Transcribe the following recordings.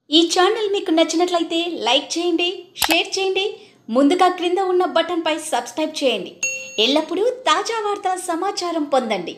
ఈ ఛానల్ మీకు నచ్చినట్లయితే లైక్ చేయండి షేర్ చేయండి ముందుగా క్రింద ఉన్న బటన్పై సబ్స్క్రైబ్ చేయండి ఎల్లప్పుడూ తాజా వార్తా సమాచారం పొందండి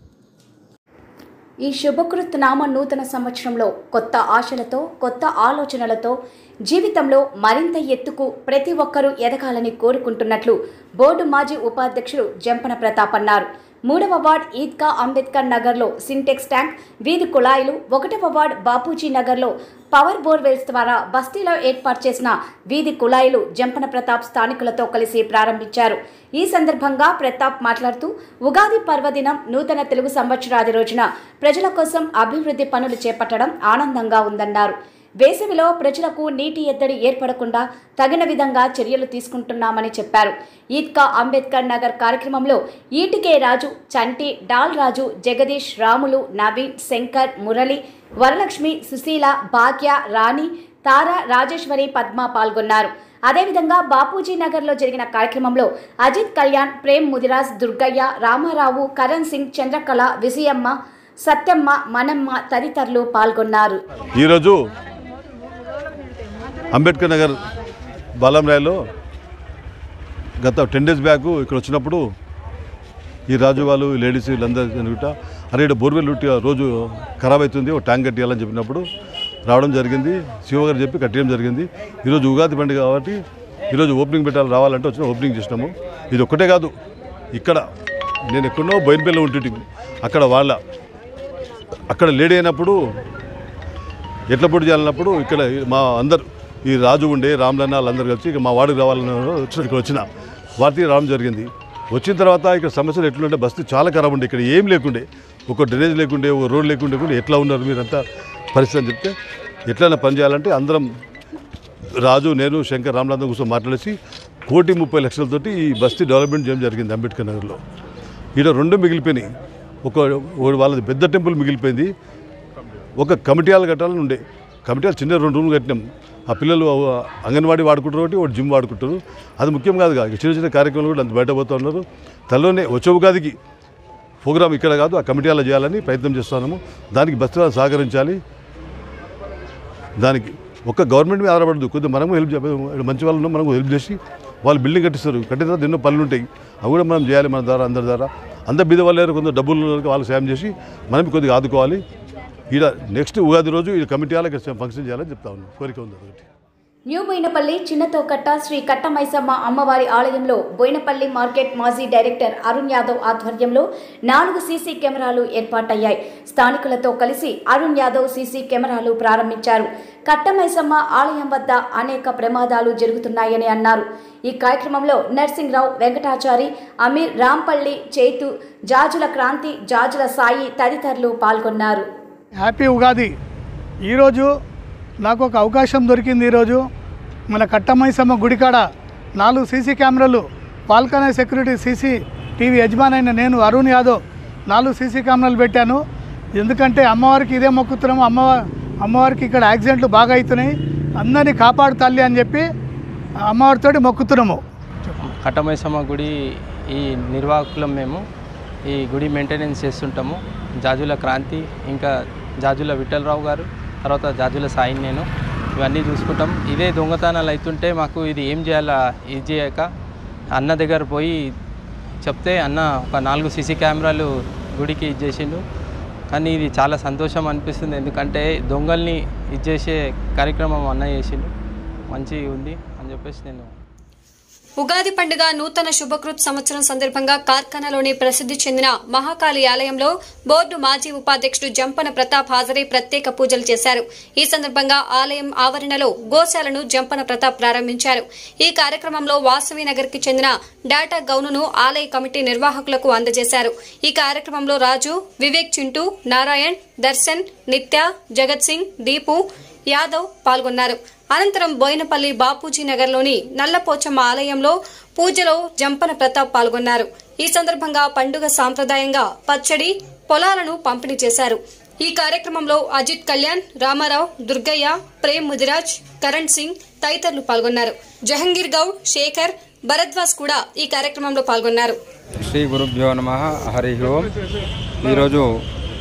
ఈ శుభకృత్ నామ నూతన సంవత్సరంలో కొత్త ఆశలతో కొత్త ఆలోచనలతో జీవితంలో మరింత ఎత్తుకు ప్రతి ఒక్కరూ ఎదగాలని కోరుకుంటున్నట్లు బోర్డు మాజీ ఉపాధ్యక్షుడు జంపన ప్రతాప్ అన్నారు మూడవ వార్డ్ ఈద్గా అంబేద్కర్ నగర్లో సింటెక్స్ ట్యాంక్ వీధి కుళాయిలు ఒకటవ వార్డ్ బాపూజీ నగర్లో పవర్ బోర్వెల్స్ ద్వారా బస్తీలో ఏర్పాటు చేసిన వీధి కుళాయిలు జంపన ప్రతాప్ స్థానికులతో కలిసి ప్రారంభించారు ఈ సందర్భంగా ప్రతాప్ మాట్లాడుతూ ఉగాది పర్వదినం నూతన తెలుగు సంవత్సరాది రోజున ప్రజల కోసం అభివృద్ధి పనులు చేపట్టడం ఆనందంగా ఉందన్నారు వేసవిలో ప్రజలకు నీటి ఎద్దడి ఏర్పడకుండా తగిన విధంగా చర్యలు తీసుకుంటున్నామని చెప్పారు ఈద్కా అంబేద్కర్ నగర్ కార్యక్రమంలో ఈటికే రాజు చంటి డాల్ రాజు జగదీష్ రాములు నవీన్ శంకర్ మురళి వరలక్ష్మి సుశీల భాగ్య రాణి తార రాజేశ్వరి పద్మ పాల్గొన్నారు అదేవిధంగా బాపూజీ నగర్లో జరిగిన కార్యక్రమంలో అజిత్ కళ్యాణ్ ప్రేమ్ ముదిరాజ్ దుర్గయ్య రామారావు కరణ్ సింగ్ చంద్రకళ విజయమ్మ సత్యమ్మ మనమ్మ తదితరులు పాల్గొన్నారు ఈరోజు అంబేద్కర్ నగర్ బాలం ర్యాలీలో గత టెన్ డేస్ బ్యాక్ ఇక్కడ వచ్చినప్పుడు ఈ రాజు వాళ్ళు ఈ లేడీస్ వీళ్ళందరూ అనుకుంటా అరే ఇక్కడ బోర్వెల్ ఉట్టి రోజు ఖరాబ్ అవుతుంది ఒక ట్యాంక్ కట్టియాలని చెప్పినప్పుడు రావడం జరిగింది శివ గారు చెప్పి కట్టడం జరిగింది ఈరోజు ఉగాది పండుగ కాబట్టి ఈరోజు ఓపెనింగ్ పెట్టాలి రావాలంటే వచ్చిన ఓపెనింగ్ చేసినాము ఇది ఒక్కటే కాదు ఇక్కడ నేను ఎక్కడో బోయినపల్లి ఉంటుంటి అక్కడ వాళ్ళ అక్కడ లేడీ అయినప్పుడు ఎట్ల పొడి చేయాలన్నప్పుడు ఇక్కడ మా అందరు ఈ రాజు ఉండే రామ్లన్న వాళ్ళందరూ కలిసి ఇక మా వాడికి రావాలని వచ్చిన ఇక్కడ వచ్చిన వాటికి రావడం జరిగింది వచ్చిన తర్వాత ఇక్కడ సమస్యలు ఎట్లుంటే బస్తీ చాలా ఖరాబ్ ఉండే ఇక్కడ ఏం లేకుండే ఒక డ్రైనేజ్ లేకుండే ఒక రోడ్ లేకుండే కూడా ఎట్లా ఉన్నారు మీరంతా పరిస్థితి అని చెప్తే ఎట్లైనా పని చేయాలంటే అందరం రాజు నేను శంకర్ రామనాథన్ కూర్చొని మాట్లాడేసి కోటి ముప్పై లక్షలతోటి ఈ బస్తీ డెవలప్మెంట్ చేయడం జరిగింది అంబేద్కర్ నగర్లో ఈడ రెండు మిగిలిపోయినాయి ఒక ఒక వాళ్ళది పెద్ద టెంపుల్ మిగిలిపోయింది ఒక కమిటీ హాల్ కట్టాలని ఉండే కమిటీ హాల్ చిన్న రెండు రూమ్లు కట్టినాం ఆ పిల్లలు అంగన్వాడీ వాడుకుంటారు ఒకటి ఒకటి జిమ్ వాడుకుంటారు అది ముఖ్యం కాదు కాదు చిన్న చిన్న కార్యక్రమాలు కూడా అంత బయట పోతూ ఉన్నారు తల్లోనే వచ్చే ఉగాదికి ప్రోగ్రామ్ ఇక్కడ కాదు ఆ కమిటీ హాల్లో చేయాలని ప్రయత్నం చేస్తున్నాము దానికి బస్తీలో సహకరించాలి దానికి ఒక్క గవర్నమెంట్ మీద ఆధారపడదు కొద్దిగా మనము హెల్ప్ చే- మంచి వాళ్ళు ఉన్నాం మనకు హెల్ప్ చేసి వాళ్ళు బిల్డింగ్ కట్టిస్తారు కట్టిన తర్వాత ఎన్నో పనులు ఉంటాయి అవి కూడా మనం చేయాలి మన ద్వారా అందరి ద్వారా అంత బీద వాళ్ళు లేరు కొంత డబ్బులు ఉన్న వాళ్ళకి వాళ్ళకి సాయం చేసి మనం కొద్దిగా ఆదుకోవాలి ఈడ నెక్స్ట్ ఉగాది రోజు ఈ కమిటీ వాళ్ళకి ఫంక్షన్ చేయాలని చెప్తా ఉన్నాం కోరిక ఉంది అదొకటి న్యూ బోయినపల్లి చిన్నతోకట్ట శ్రీ కట్టమైసమ్మ అమ్మవారి ఆలయంలో బోయినపల్లి మార్కెట్ మాజీ డైరెక్టర్ అరుణ్ యాదవ్ ఆధ్వర్యంలో నాలుగు సీసీ కెమెరాలు ఏర్పాటయ్యాయి స్థానికులతో కలిసి అరుణ్ యాదవ్ సీసీ కెమెరాలు ప్రారంభించారు కట్టమైసమ్మ ఆలయం వద్ద అనేక ప్రమాదాలు జరుగుతున్నాయని అన్నారు ఈ కార్యక్రమంలో నర్సింగ్రావు వెంకటాచారి అమీర్ రాంపల్లి చేతు జాజుల క్రాంతి జాజుల సాయి తదితరులు పాల్గొన్నారు హ్యాపీ ఉగాది ఈరోజు నాకు ఒక అవకాశం దొరికింది ఈరోజు మన కట్టమైసమ్మ గుడికాడ నాలుగు సీసీ కెమెరాలు పాల్కనే సెక్యూరిటీ సీసీ టీవీ యజమానైన నేను అరుణ్ యాదవ్ నాలుగు సీసీ కెమెరాలు పెట్టాను ఎందుకంటే అమ్మవారికి ఇదే మొక్కుతున్నాము అమ్మవారి అమ్మవారికి ఇక్కడ యాక్సిడెంట్లు బాగా అవుతున్నాయి అందరినీ కాపాడు తల్లి అని చెప్పి అమ్మవారితోటి మొక్కుతున్నాము కట్టమైసమ్మ గుడి ఈ నిర్వాహకులం మేము ఈ గుడి మెయింటెనెన్స్ చేస్తుంటాము జాజుల క్రాంతి ఇంకా జాజుల విఠలరావు గారు తర్వాత జాజుల సాయి నేను ఇవన్నీ చూసుకుంటాం ఇదే దొంగతనాలు అవుతుంటే మాకు ఇది ఏం చేయాలా ఇది చేయక అన్న దగ్గర పోయి చెప్తే అన్న ఒక నాలుగు సీసీ కెమెరాలు గుడికి ఇచ్చేసిండు కానీ ఇది చాలా సంతోషం అనిపిస్తుంది ఎందుకంటే దొంగల్ని ఇచ్చేసే కార్యక్రమం అన్న చేసిండు మంచిగా ఉంది అని చెప్పేసి నేను ఉగాది పండుగ నూతన శుభకృత్ సంవత్సరం సందర్భంగా కార్ఖానాలోని ప్రసిద్ధి చెందిన మహాకాళి ఆలయంలో బోర్డు మాజీ ఉపాధ్యక్షుడు జంపన ప్రతాప్ హాజరై ప్రత్యేక పూజలు చేశారు ఈ సందర్భంగా ఆలయం ఆవరణలో గోశాలను జంపన ప్రతాప్ ప్రారంభించారు ఈ కార్యక్రమంలో వాసవి నగర్ కి చెందిన డాటా గౌనును ఆలయ కమిటీ నిర్వాహకులకు అందజేశారు ఈ కార్యక్రమంలో రాజు వివేక్ చింటూ నారాయణ్ దర్శన్ నిత్య జగత్ సింగ్ దీపు యాదవ్ పాల్గొన్నారు అనంతరం బోయినపల్లి బాపూజీ నగర్లోని నల్లపోచమ్మ ఆలయంలో పూజలో జంపన ప్రతాప్ పాల్గొన్నారు ఈ సందర్భంగా పండుగ సాంప్రదాయంగా పచ్చడి పొలాలను పంపిణీ చేశారు ఈ కార్యక్రమంలో అజిత్ కళ్యాణ్ రామారావు దుర్గయ్య ప్రేమ్ ముదిరాజ్ కరణ్ సింగ్ తదితరులు పాల్గొన్నారు జహంగీర్ గౌడ్ శేఖర్ భరద్వాజ్ కూడా ఈ కార్యక్రమంలో పాల్గొన్నారు శ్రీ గురుభ్యో నమ హరి ఓం ఈరోజు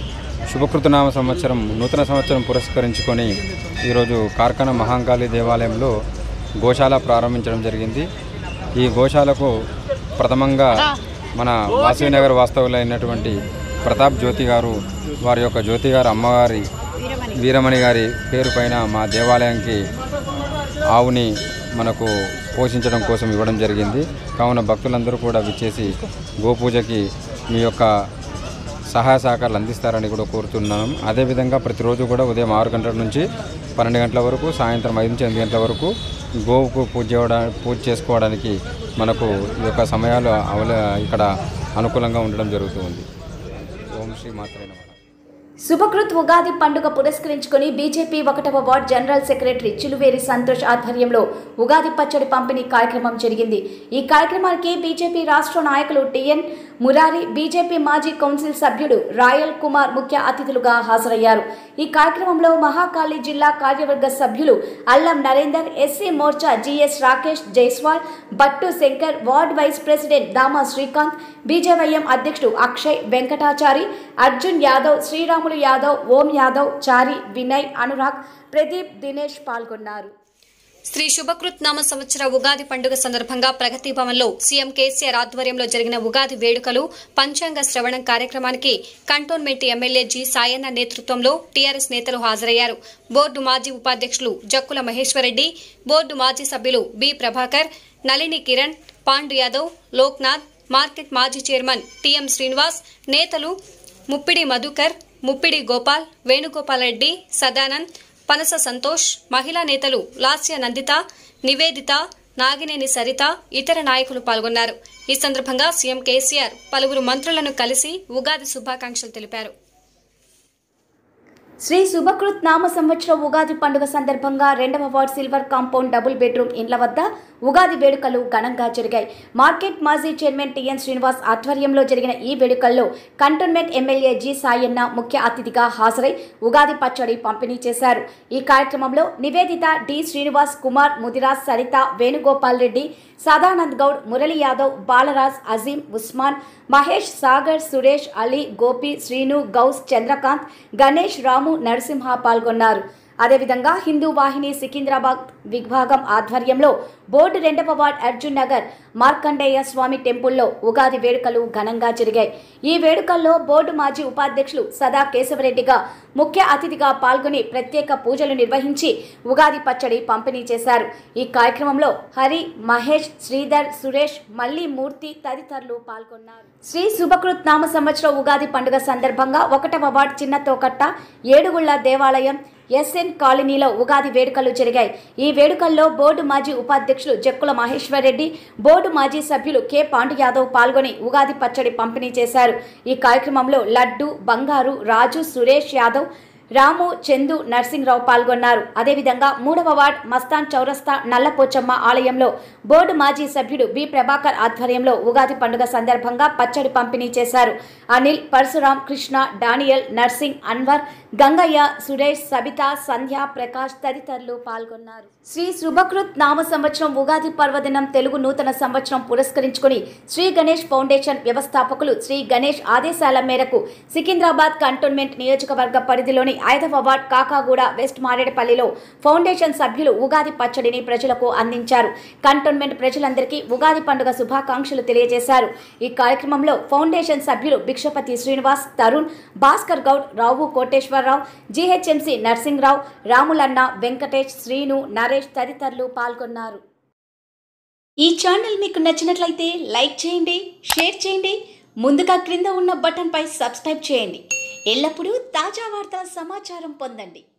శుభకృతనామ సంవత్సరం నూతన సంవత్సరం పురస్కరించుకొని ఈరోజు కార్ఖాన మహాంకాళి దేవాలయంలో గోశాల ప్రారంభించడం జరిగింది ఈ గోశాలకు ప్రథమంగా మన వాసవినగర్ వాస్తవులైనటువంటి ప్రతాప్ జ్యోతి గారు వారి యొక్క జ్యోతి గారు అమ్మగారి వీరమణి గారి పేరు పైన మా దేవాలయానికి ఆవుని మనకు పోషించడం కోసం ఇవ్వడం జరిగింది కావున భక్తులందరూ కూడా విచ్చేసి గోపూజకి మీ యొక్క సహాయ సహకారాలు అందిస్తారని కూడా కోరుతున్నాం అదేవిధంగా ప్రతిరోజు కూడా ఉదయం ఆరు గంటల నుంచి పన్నెండు గంటల వరకు సాయంత్రం ఐదు నుంచి ఎనిమిది గంటల వరకు గోవుకు పూజ చేయడా పూజ చేసుకోవడానికి మనకు ఈ యొక్క సమయాలు అవల ఇక్కడ అనుకూలంగా ఉండడం జరుగుతుంది ఓం శ్రీ మాత్రే నమః శుభకృత్ ఉగాది పండుగ పురస్కరించుకుని బీజేపీ ఒకటవ ward general secretary Chiluveri Santosh ఆధ్వర్యంలో ఉగాది పచ్చడి పంపిణీ కార్యక్రమం జరిగింది ఈ కార్యక్రమానికి బీజేపీ రాష్ట్ర నాయకులు టిఎన్ మురారి బీజేపీ మాజీ కౌన్సిల్ సభ్యుడు రాయల్ కుమార్ ముఖ్య అతిథులుగా హాజరయ్యారు ఈ కార్యక్రమంలో మహాకాళి జిల్లా కార్యవర్గ సభ్యులు Allam Narender SC Morcha GS Rakesh Jaiswal Bhattu Shankar ward vice president Dama Srikanth BJYM అధ్యక్షుడు అక్షయ్ వెంకటాచారి అర్జున్ యాదవ్ శ్రీరాములు యాదవ్ ఓం యాదవ్ చారి వినయ్ అనురాగ్ ప్రదీప్ దినేష్ పాల్గొన్నారు శ్రీ శుభకృత్ నామ సంవత్సర ఉగాది పండుగ సందర్భంగా ప్రగతి భవన్లో సీఎం కేసీఆర్ ఆధ్వర్యంలో జరిగిన ఉగాది వేడుకలు పంచాంగ శ్రవణం కార్యక్రమానికి కంటోన్మెంట్ ఎమ్మెల్యే జి సాయన్న నేతృత్వంలో టీఆర్ఎస్ నేతలు హాజరయ్యారు బోర్డు మాజీ ఉపాధ్యక్షులు జక్కుల మహేశ్వరరెడ్డి బోర్డు మాజీ సభ్యులు బి ప్రభాకర్ నళిని కిరణ్ పాండు యాదవ్ లోక్నాథ్ మార్కెట్ మాజీ చైర్మన్ టిఎం శ్రీనివాస్ నేతలు ముప్పిడి మధుకర్ ముప్పిడి గోపాల్ వేణుగోపాల్ రెడ్డి సదానంద్ పనస సంతోష్ మహిళా నేతలు లాస్య నందిత నివేదిత నాగినేని సరిత ఇతర నాయకులు పాల్గొన్నారు ఈ సందర్భంగా సీఎం కేసీఆర్ పలువురు మంత్రులను కలిసి ఉగాది శుభాకాంక్షలు తెలిపారు శ్రీ శుభకృత్ నామ సంవత్సర ఉగాది పండుగ సందర్భంగా రెండవ ward silver compound double bedroom ఇండ్ల వద్ద ఉగాది వేడుకలు ఘనంగా జరిగాయి మార్కెట్ మాజీ చైర్మన్ టిఎన్ శ్రీనివాస్ ఆధ్వర్యంలో జరిగిన ఈ వేడుకల్లో కంటోన్మెంట్ ఎమ్మెల్యే జి సాయన్న ముఖ్య అతిథిగా హాజరై ఉగాది పచ్చడి పంపిణీ చేశారు ఈ కార్యక్రమంలో నివేదిత డి శ్రీనివాస్ కుమార్ ముదిరాజ్ సరిత వేణుగోపాల్ రెడ్డి సదానంద్ గౌడ్ మురళి యాదవ్ బాలరాజ్ అజీం ఉస్మాన్ మహేష్ సాగర్ సురేష్ అలీ గోపి శ్రీను గౌస్ చంద్రకాంత్ గణేష్ రాము నరసింహ పాల్గొన్నారు అదేవిధంగా హిందూ వాహిని సికింద్రాబాద్ విభాగం ఆధ్వర్యంలో బోర్డు రెండవ వార్డ్ అర్జున్ నగర్ మార్కండేయ స్వామి టెంపుల్లో ఉగాది వేడుకలు ఘనంగా జరిగాయి ఈ వేడుకల్లో బోర్డు మాజీ ఉపాధ్యక్షులు సదా కేశవరెడ్డిగా ముఖ్య అతిథిగా పాల్గొని ప్రత్యేక పూజలు నిర్వహించి ఉగాది పచ్చడి పంపిణీ చేశారు ఈ కార్యక్రమంలో హరి మహేష్ శ్రీధర్ సురేష్ మల్లి మూర్తి తదితరులు పాల్గొన్నారు శ్రీ శుభకృత్ నామ సంవత్సర ఉగాది పండుగ సందర్భంగా ఒకటవ వార్డ్ చిన్న తోకట్ట ఏడుగుళ్ల దేవాలయం ఎస్ఎన్ కాలనీలో ఉగాది వేడుకలు జరిగాయి ఈ వేడుకల్లో బోర్డు మాజీ ఉపాధ్యక్షులు జక్కుల మహేశ్వరరెడ్డి బోర్డు మాజీ సభ్యులు కె పాండు యాదవ్ పాల్గొని ఉగాది పచ్చడి పంపిణీ చేశారు ఈ కార్యక్రమంలో లడ్డు బంగారు రాజు సురేష్ యాదవ్ రాము చందు నర్సింగ్రావు పాల్గొన్నారు అదేవిధంగా మూడవ వార్డ్ మస్తాన్ చౌరస్తా నల్లపోచమ్మ ఆలయంలో బోర్డు మాజీ సభ్యుడు బి ప్రభాకర్ ఆధ్వర్యంలో ఉగాది పండుగ సందర్భంగా పచ్చడి పంపిణీ చేశారు అనిల్ పరశురాం కృష్ణ డానియల్ నర్సింగ్ అన్వర్ గంగయ్య సురేష్ సబిత సంధ్య ప్రకాష్ తదితరులు పాల్గొన్నారు శ్రీ శుభకృత్ నామ సంవత్సరం ఉగాది పర్వదినం తెలుగు నూతన సంవత్సరం పురస్కరించుకుని శ్రీ గణేష్ ఫౌండేషన్ వ్యవస్థాపకులు శ్రీ గణేష్ ఆదేశాల మేరకు సికింద్రాబాద్ కంటోన్మెంట్ నియోజకవర్గ పరిధిలోని ఐదవ వార్డ్ కాకాగూడ వెస్ట్ మారేడుపల్లిలో ఫౌండేషన్ సభ్యులు ఉగాది పచ్చడిని ప్రజలకు అందించారు కంటోన్మెంట్ ప్రజలందరికీ ఉగాది పండుగ శుభాకాంక్షలు తెలియజేశారు ఈ కార్యక్రమంలో ఫౌండేషన్ సభ్యులు భిక్షపతి శ్రీనివాస్ తరుణ్ భాస్కర్ గౌడ్ రావు కోటేశ్వరరావు జీహెచ్ఎంసీ నర్సింగ్రావు రాములన్న వెంకటేష్ శ్రీను నరేష్ తదితరులు పాల్గొన్నారు ఈ ఛానల్ మీకు నచ్చినట్లయితే లైక్ చేయండి షేర్ చేయండి ముందుగా క్రింద ఉన్న బటన్పై సబ్స్క్రైబ్ చేయండి ఎల్లప్పుడూ తాజా వార్తా సమాచారం పొందండి